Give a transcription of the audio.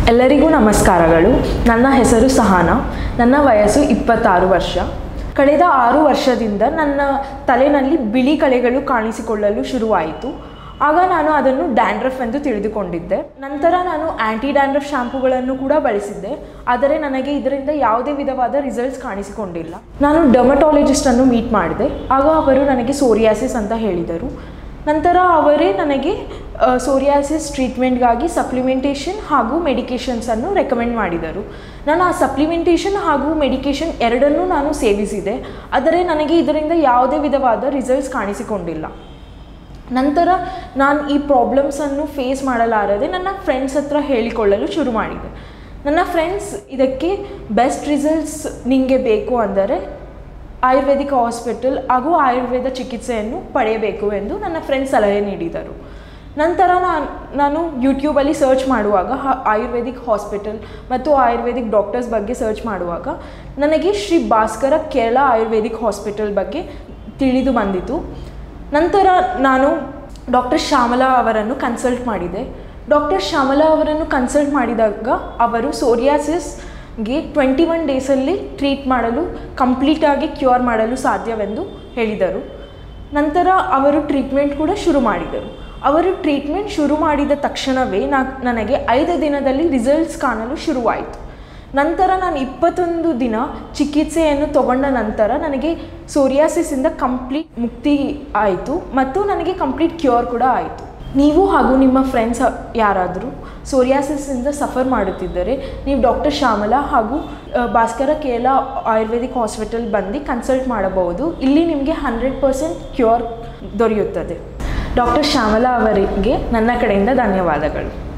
ಎಲ್ಲರಿಗೂ ನಮಸ್ಕಾರಗಳು ನನ್ನ ಹೆಸರು ಸಹಾನ ನನ್ನ ವಯಸ್ಸು ಇಪ್ಪತ್ತಾರು ವರ್ಷ ಕಳೆದ ಆರು ವರ್ಷದಿಂದ ನನ್ನ ತಲೆಯಲ್ಲಿ ಬಿಳಿ ಕಲೆಗಳು ಕಾಣಿಸಿಕೊಳ್ಳಲು ಶುರುವಾಯಿತು ಆಗ ನಾನು ಅದನ್ನು ಡ್ಯಾಂಡ್ರಫ್ ಎಂದು ತಿಳಿದುಕೊಂಡಿದ್ದೆ ನಂತರ ನಾನು ಆ್ಯಂಟಿ ಡ್ಯಾಂಡ್ರಫ್ ಶಾಂಪೂಗಳನ್ನು ಕೂಡ ಬಳಸಿದ್ದೆ ಆದರೆ ನನಗೆ ಇದರಿಂದ ಯಾವುದೇ ವಿಧವಾದ ರಿಸಲ್ಟ್ಸ್ ಕಾಣಿಸಿಕೊಂಡಿಲ್ಲ ನಾನು ಡರ್ಮಟಾಲಜಿಸ್ಟನ್ನು ಮೀಟ್ ಮಾಡಿದೆ ಆಗ ಅವರು ನನಗೆ ಸೋರಿಯಾಸಿಸ್ ಅಂತ ಹೇಳಿದರು ನಂತರ ಅವರೇ ನನಗೆ ಸೋರಿಯಾಸಿಸ್ ಟ್ರೀಟ್ಮೆಂಟ್ಗಾಗಿ ಸಪ್ಲಿಮೆಂಟೇಷನ್ ಹಾಗೂ ಮೆಡಿಕೇಷನ್ಸನ್ನು ರೆಕಮೆಂಡ್ ಮಾಡಿದರು ನಾನು ಆ ಸಪ್ಲಿಮೆಂಟೇಷನ್ ಹಾಗೂ ಮೆಡಿಕೇಷನ್ ಎರಡನ್ನೂ ನಾನು ಸೇವಿಸಿದೆ ಆದರೆ ನನಗೆ ಇದರಿಂದ ಯಾವುದೇ ವಿಧವಾದ ರಿಸಲ್ಟ್ಸ್ ಕಾಣಿಸಿಕೊಂಡಿಲ್ಲ ನಂತರ ನಾನು ಈ ಪ್ರಾಬ್ಲಮ್ಸನ್ನು ಫೇಸ್ ಮಾಡಲಾರದೆ ನನ್ನ ಫ್ರೆಂಡ್ಸ್ ಹತ್ರ ಹೇಳಿಕೊಳ್ಳಲು ಶುರು ಮಾಡಿದೆ ನನ್ನ ಫ್ರೆಂಡ್ಸ್ ಇದಕ್ಕೆ ಬೆಸ್ಟ್ ರಿಸಲ್ಟ್ಸ್ ನಿಮಗೆ ಬೇಕು ಅಂದರೆ ಆಯುರ್ವೇದಿಕ್ ಹಾಸ್ಪಿಟಲ್ ಹಾಗೂ ಆಯುರ್ವೇದ ಚಿಕಿತ್ಸೆಯನ್ನು ಪಡೆಯಬೇಕು ಎಂದು ನನ್ನ ಫ್ರೆಂಡ್ಸ್ ಸಲಹೆ ನೀಡಿದರು ನಂತರ ನಾನು ನಾನು ಯೂಟ್ಯೂಬಲ್ಲಿ ಸರ್ಚ್ ಮಾಡುವಾಗ ಹ- ಆಯುರ್ವೇದಿಕ್ ಹಾಸ್ಪಿಟಲ್ ಮತ್ತು ಆಯುರ್ವೇದಿಕ್ ಡಾಕ್ಟರ್ಸ್ ಬಗ್ಗೆ ಸರ್ಚ್ ಮಾಡುವಾಗ ನನಗೆ ಶ್ರೀ ಭಾಸ್ಕರ ಕೇರಳ ಆಯುರ್ವೇದಿಕ್ ಹಾಸ್ಪಿಟಲ್ ಬಗ್ಗೆ ತಿಳಿದು ಬಂದಿತು ನಂತರ ನಾನು ಡಾಕ್ಟರ್ ಶ್ಯಾಮಲಾ ಅವರನ್ನು ಕನ್ಸಲ್ಟ್ ಮಾಡಿದೆ ಡಾಕ್ಟರ್ ಶ್ಯಾಮಲಾ ಅವರನ್ನು ಕನ್ಸಲ್ಟ್ ಮಾಡಿದಾಗ ಅವರು ಸೋರಿಯಾಸಿಸ್ಗೆ ಟ್ವೆಂಟಿ ಒನ್ ಡೇಸಲ್ಲಿ ಟ್ರೀಟ್ ಮಾಡಲು ಕಂಪ್ಲೀಟಾಗಿ ಕ್ಯೂರ್ ಮಾಡಲು ಸಾಧ್ಯವೆಂದು ಹೇಳಿದರು ನಂತರ ಅವರು ಟ್ರೀಟ್ಮೆಂಟ್ ಕೂಡ ಶುರು ಮಾಡಿದರು ಅವರು ಟ್ರೀಟ್ಮೆಂಟ್ ಶುರು ಮಾಡಿದ ತಕ್ಷಣವೇ ನಾ ನನಗೆ ಐದು ದಿನದಲ್ಲಿ ರಿಸಲ್ಟ್ಸ್ ಕಾಣಲು ಶುರುವಾಯಿತು ನಂತರ ನಾನು ಇಪ್ಪತ್ತೊಂದು ದಿನ ಚಿಕಿತ್ಸೆಯನ್ನು ತಗೊಂಡ ನಂತರ ನನಗೆ ಸೋರಿಯಾಸಿಸಿಂದ ಕಂಪ್ಲೀಟ್ ಮುಕ್ತಿ ಆಯಿತು ಮತ್ತು ನನಗೆ ಕಂಪ್ಲೀಟ್ ಕ್ಯೂರ್ ಕೂಡ ಆಯಿತು ನೀವು ಹಾಗೂ ನಿಮ್ಮ ಫ್ರೆಂಡ್ಸ್ ಯಾರಾದರೂ ಸೋರಿಯಾಸಿಸಿಂದ ಸಫರ್ ಮಾಡುತ್ತಿದ್ದರೆ ನೀವು ಡಾಕ್ಟರ್ ಶ್ಯಾಮಲಾ ಹಾಗೂ ಅ, ಭಾಸ್ಕರ ಕೇರಳ ಆಯುರ್ವೇದಿಕ್ ಹಾಸ್ಪಿಟಲ್ ಬಂದು ಕನ್ಸಲ್ಟ್ ಮಾಡಬಹುದು ಇಲ್ಲಿ ನಿಮಗೆ ಹಂಡ್ರೆಡ್ ಪರ್ಸೆಂಟ್ ಕ್ಯೂರ್ ದೊರೆಯುತ್ತದೆ ಡಾಕ್ಟರ್ ಶ್ಯಾಮಲಾ ಅವರಿಗೆ ನನ್ನ ಕಡೆಯಿಂದ ಧನ್ಯವಾದಗಳು